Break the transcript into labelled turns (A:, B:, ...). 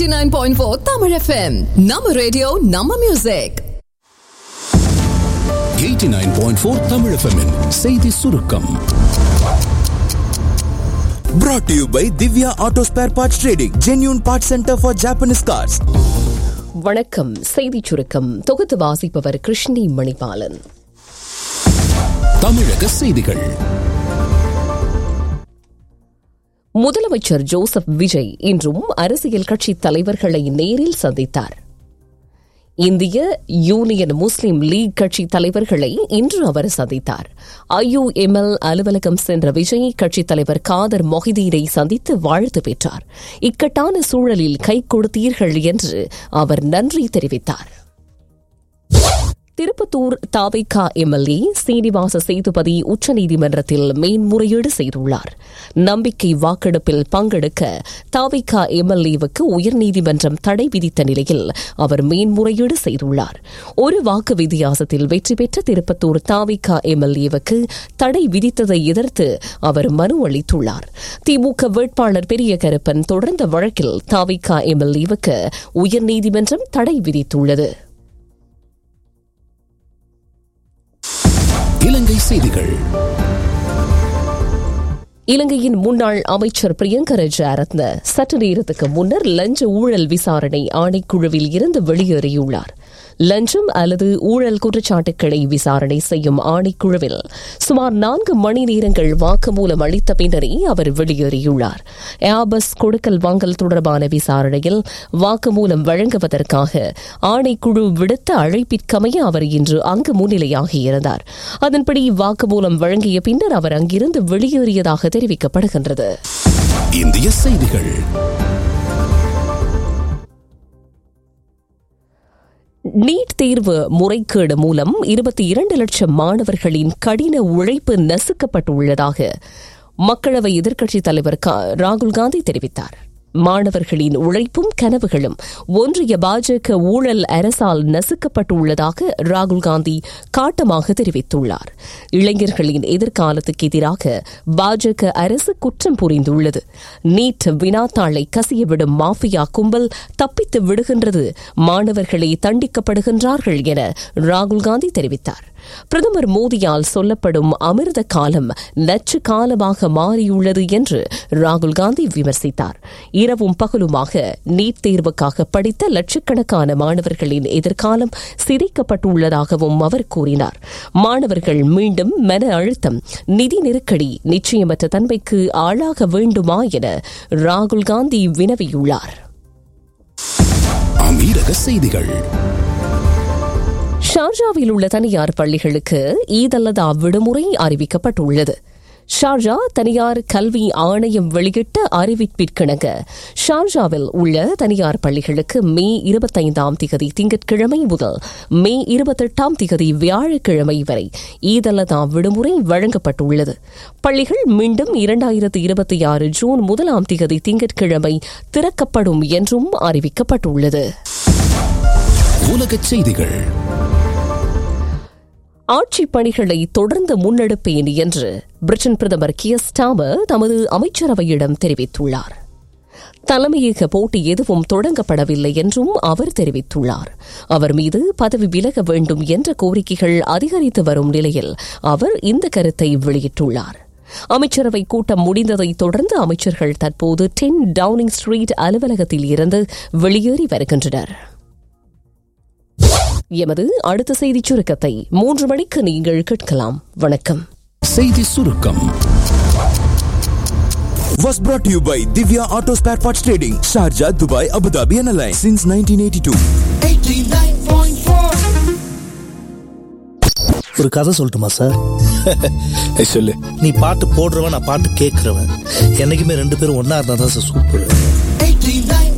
A: 89.4 Tamil FM. நம்ம radio நம்ம music
B: 89.4 Tamil FM -இன் செய்தி சுருக்கம்
C: Brought to you by Divya Auto Spare Parts Trading, genuine parts center for Japanese cars.
D: வணக்கம் செய்திச் சுருக்கம் தொகுத்து வாசிப்பவர் கிருஷ்ணி மணிபாலன்
B: தமிழக செய்திகள்
D: முதலமைச்சர் ஜோசப் விஜய் இன்றும் அரசியல் கட்சி தலைவர்களை நேரில் சந்தித்தார் இந்திய யூனியன் முஸ்லிம் லீக் கட்சி தலைவர்களை இன்று அவர் சந்தித்தார் ஐயுஎம்எல் அலுவலகம் சென்ற விஜய் கட்சித் தலைவர் காதர் மொஹிதீனை சந்தித்து வாழ்த்து பெற்றார் இக்கட்டான சூழலில் கை கொடுத்தீர்கள் என்று அவர் நன்றி தெரிவித்தார் திருப்பத்தூர் தாவைக்கா எம்எல்ஏ சீனிவாச சேதுபதி உச்சநீதிமன்றத்தில் மேன்முறையீடு செய்துள்ளார் நம்பிக்கை வாக்கெடுப்பில் பங்கெடுக்க தாவைக்கா எம்எல்ஏவுக்கு உயர்நீதிமன்றம் தடை விதித்த நிலையில் அவர் மேன்முறையீடு செய்துள்ளார் ஒரு வாக்கு வித்தியாசத்தில் வெற்றி பெற்ற திருப்பத்தூர் தாவைக்கா எம்எல்ஏவுக்கு தடை விதித்ததை எதிர்த்து அவர் மனு அளித்துள்ளார் திமுக வேட்பாளர் பெரிய கருப்பன் தொடர்ந்த வழக்கில் தாவைக்கா எம்எல்ஏவுக்கு உயர்நீதிமன்றம் தடை விதித்துள்ளது
B: இலங்கை செய்திகள்
D: இலங்கையின் முன்னாள் அமைச்சர் பிரியங்கர ஜாரத்ன சற்று நேரத்துக்கு முன்னர் லஞ்ச ஊழல் விசாரணை ஆணைக்குழுவில் இருந்து வெளியேறியுள்ளார் லஞ்சம் அல்லது ஊழல் குற்றச்சாட்டுக்களை விசாரணை செய்யும் ஆணைக்குழுவில் சுமார் நான்கு மணி நேரங்கள் வாக்குமூலம் அளித்த பின்னரே அவர் வெளியேறியுள்ளார் ஏபஸ் கொடுக்கல் வாங்கல் தொடர்பான விசாரணையில் வாக்குமூலம் வழங்குவதற்காக ஆணைக்குழு விடுத்த அழைப்பிற்கமைய அவர் இன்று அங்கு முன்னிலையாகியிருந்தார் அதன்படி வாக்குமூலம் வழங்கிய பின்னர் அவர் அங்கிருந்து வெளியேறியதாக தெரிவிக்கப்படுகின்றது
B: இந்திய செய்திகள்
D: நீட் தேர்வு முறைகேடு மூலம் இருபத்தி இரண்டு லட்சம் மாணவர்களின் கடின உழைப்பு நசுக்கப்பட்டுள்ளதாக மக்களவை எதிர்க்கட்சித் தலைவர் ராகுல் காந்தி தெரிவித்தார் மாணவர்களின் உழைப்பும் கனவுகளும் ஒன்றிய பாஜக ஊழல் அரசால் நசுக்கப்பட்டுள்ளதாக ராகுல் காந்தி காட்டமாக தெரிவித்துள்ளார் இளைஞர்களின் எதிர்காலத்துக்கு எதிராக பாஜக அரசு குற்றம் புரிந்துள்ளது நீட் வினாத்தாளை கசியவிடும் மாஃபியா கும்பல் தப்பித்து விடுகின்றது மாணவர்களே தண்டிக்கப்படுகின்றார்கள் என ராகுல் காந்தி தெரிவித்தார் பிரதமர் மோடியால் சொல்லப்படும் அமிர்த காலம் நச்சு காலமாக மாறியுள்ளது என்று ராகுல் காந்தி விமர்சித்தார் இரவும் பகலுமாக நீட் தேர்வுக்காக படித்த லட்சக்கணக்கான மாணவர்களின் எதிர்காலம் சிதைக்கப்பட்டுள்ளதாகவும் அவர் கூறினார் மாணவர்கள் மீண்டும் மன அழுத்தம் நிதி நெருக்கடி நிச்சயமற்ற தன்மைக்கு ஆளாக வேண்டுமா என ராகுல் காந்தி வினவியுள்ளார்
B: அமீரக செய்திகள்
D: ஷார்ஜாவில் உள்ள தனியார் பள்ளிகளுக்கு ஈத் அல்லதா விடுமுறை அறிவிக்கப்பட்டுள்ளது ஷார்ஜா தனியார் கல்வி ஆணையம் வெளியிட்ட அறிவிப்பிற்கிணங்க ஷார்ஜாவில் உள்ள தனியார் பள்ளிகளுக்கு மே இருபத்தைந்தாம் திகதி திங்கட்கிழமை முதல் மே இருபத்தெட்டாம் திகதி வியாழக்கிழமை வரை ஈதல்லதா விடுமுறை வழங்கப்பட்டுள்ளது பள்ளிகள் மீண்டும் இரண்டாயிரத்து இருபத்தி ஆறு ஜூன் முதலாம் திகதி திங்கட்கிழமை திறக்கப்படும் என்றும் அறிவிக்கப்பட்டுள்ளது
B: உலகச் செய்திகள்
D: ஆட்சிப் பணிகளை தொடர்ந்து முன்னெடுப்பேன் என்று பிரிட்டன் பிரதமர் கியர் ஸ்டாமர் தமது அமைச்சரவையிடம் தெரிவித்துள்ளார் தலைமையக போட்டி எதுவும் தொடங்கப்படவில்லை என்றும் அவர் தெரிவித்துள்ளார் அவர் மீது பதவி விலக வேண்டும் என்ற கோரிக்கைகள் அதிகரித்து வரும் நிலையில் அவர் இந்த கருத்தை வெளியிட்டுள்ளார் அமைச்சரவை கூட்டம் முடிந்ததை தொடர்ந்து அமைச்சர்கள் தற்போது டென் டவுனிங் ஸ்ட்ரீட் அலுவலகத்தில் இருந்து வெளியேறி வருகின்றனர் எமது அடுத்த செய்திச் சுருக்கத்தை மூன்று மணிக்கு நீங்கள் கேட்கலாம் வணக்கம்
B: செய்தி சுருக்கம்
C: Was brought to you by Divya Auto Spare Parts Trading, Sharjah, Dubai, Abu Dhabi and Alliance since 1982.
E: ஒரு கதை சொல்லட்டுமா சார்
B: சொல்லு
E: நீ பாட்டு போடுறவன் நான் பாட்டு கேட்கறவன் என்னைக்குமே ரெண்டு பேரும் ஒன்னா இருந்தா தான் சார் சூப்பர்